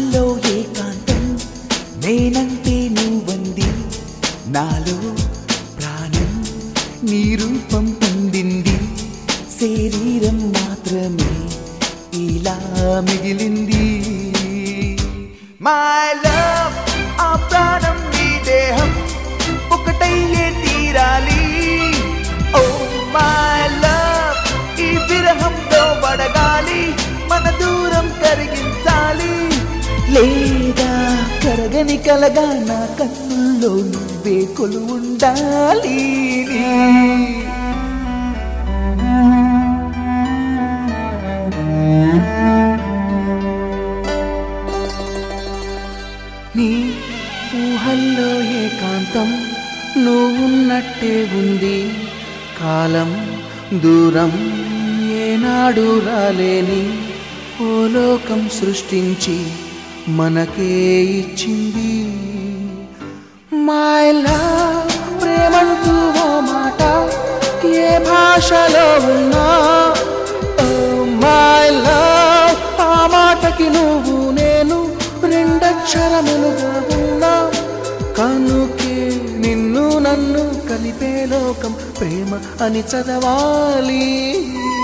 ఊహల్లో ఏకాంతం నేనంటే నువ్వంది నాలో ప్రాణం నీ రూపం పొందింది శరీరం మాత్రమే ఇలా మిగిలింది మై లవ్ ఆ ప్రాణం నీ దేహం ఒకటయ్యే తీరాలి ఓ మై లవ్ ఈ విరహంతో పడగాలి మన దూరం కరిగించాలి లేదా కరగని కలగా నా కన్నుల్లో నువ్వే కొలు ఉండాలి నీ ఊహల్లో ఏకాంతం నువ్వున్నట్టే ఉంది కాలం దూరం ఏనాడు రాలేని ఓ లోకం సృష్టించి మనకే ఇచ్చింది మై లవ్ ప్రేమంటూ ఓ మాట ఏ భాషలో ఉన్నా మై లవ్ ఆ మాటకి నువ్వు నేను రెండక్షరములుగా ఉన్నా కనుకే నిన్ను నన్ను కలిపే లోకం ప్రేమ అని చదవాలి